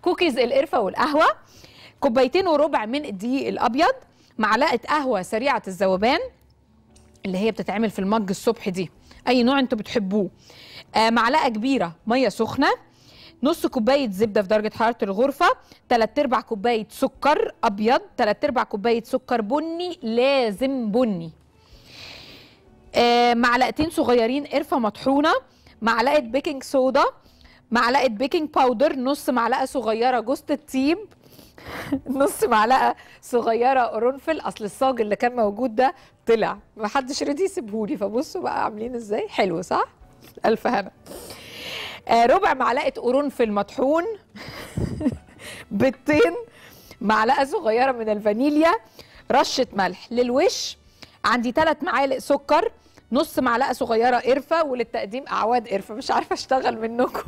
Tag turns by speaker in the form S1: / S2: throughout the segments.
S1: كوكيز القرفه والقهوه كوبايتين وربع من الدقيق الابيض معلقه قهوه سريعه الذوبان اللي هي بتتعمل في المج الصبح دي اي نوع انتوا بتحبوه آه معلقه كبيره ميه سخنه نص كوبايه زبده في درجه حراره الغرفه 3 ارباع كوبايه سكر ابيض 3 ارباع كوبايه سكر بني لازم بني آه معلقتين صغيرين قرفه مطحونه معلقه بيكنج صودا معلقه بيكنج باودر نص معلقه صغيره جوز الطيب نص معلقه صغيره قرنفل اصل الصاج اللي كان موجود ده طلع محدش رضي يسيبهولي فبصوا بقى عاملين ازاي حلو صح الف هنا آه ربع معلقه قرنفل مطحون بيضتين معلقه صغيره من الفانيليا رشه ملح للوش عندي ثلاث معالق سكر نص معلقه صغيره قرفه وللتقديم اعواد قرفه مش عارفه اشتغل منكم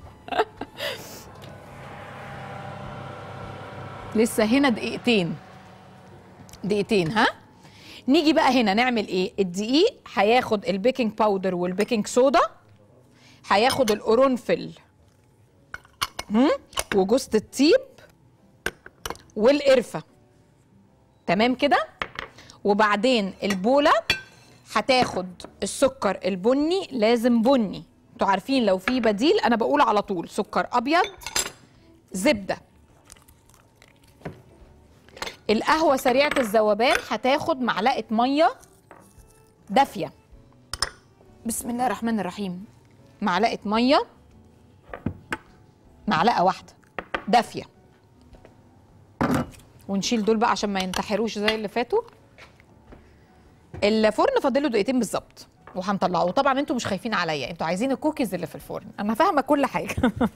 S1: لسه هنا دقيقتين دقيقتين ها نيجي بقى هنا نعمل ايه الدقيق هياخد البيكنج باودر والبيكنج صودا هياخد القرنفل هم؟ وجوز الطيب والقرفه تمام كده وبعدين البوله هتاخد السكر البني لازم بني انتوا عارفين لو في بديل انا بقول على طول سكر ابيض زبده القهوه سريعه الذوبان هتاخد معلقه ميه دافيه بسم الله الرحمن الرحيم معلقه ميه معلقه واحده دافيه ونشيل دول بقى عشان ما ينتحروش زي اللي فاتوا الفرن فاضله دقيقتين بالظبط وهنطلعه وطبعا انتوا مش خايفين عليا انتوا عايزين الكوكيز اللي في الفرن انا فاهمه كل حاجه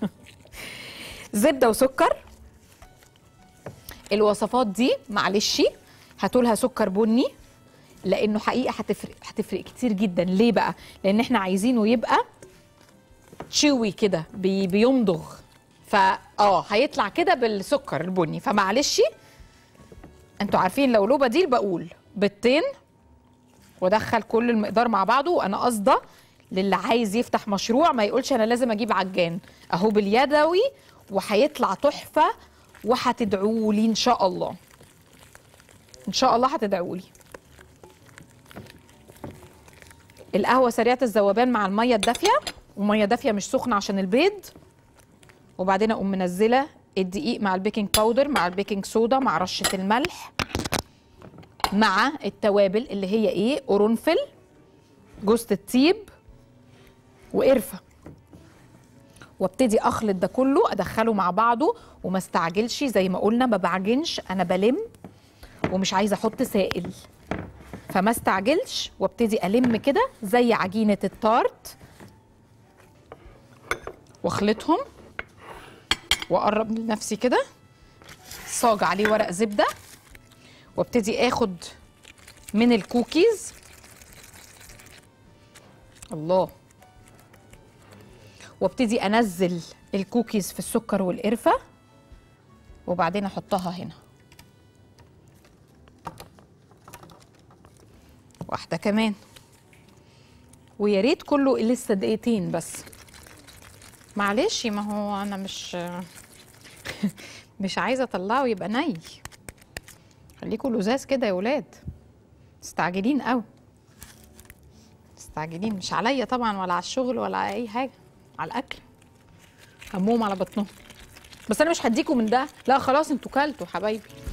S1: زبده وسكر الوصفات دي معلش هاتوا لها سكر بني لانه حقيقه هتفرق هتفرق كتير جدا ليه بقى لان احنا عايزينه يبقى تشوي كده بي بيمضغ فا اه هيطلع كده بالسكر البني فمعلش انتوا عارفين لو له بديل بقول بيضتين وادخل كل المقدار مع بعضه وانا قاصده للي عايز يفتح مشروع ما يقولش انا لازم اجيب عجان اهو باليدوي وهيطلع تحفه وهتدعوا لي ان شاء الله ان شاء الله هتدعوا لي القهوه سريعه الذوبان مع الميه الدافيه وميه دافيه مش سخنه عشان البيض وبعدين اقوم منزله الدقيق مع البيكنج باودر مع البيكنج صودا مع رشه الملح مع التوابل اللي هي ايه قرنفل جوز الطيب وقرفه وابتدي اخلط ده كله ادخله مع بعضه وما استعجلش زي ما قلنا ما بعجنش انا بلم ومش عايزه احط سائل فما استعجلش وابتدي الم كده زي عجينه التارت واخلطهم واقرب لنفسي كده صاج عليه ورق زبده وابتدي اخد من الكوكيز الله وابتدي انزل الكوكيز في السكر والقرفه وبعدين احطها هنا واحده كمان ويا ريت كله لسه دقيقتين بس معلش ما هو انا مش مش عايزه اطلعه يبقى ني خليكوا لزاز كده يا ولاد مستعجلين قوي مستعجلين مش عليا طبعا ولا على الشغل ولا على اي حاجه على الاكل همهم على بطنهم بس انا مش هديكوا من ده لا خلاص انتوا كلتوا حبايبي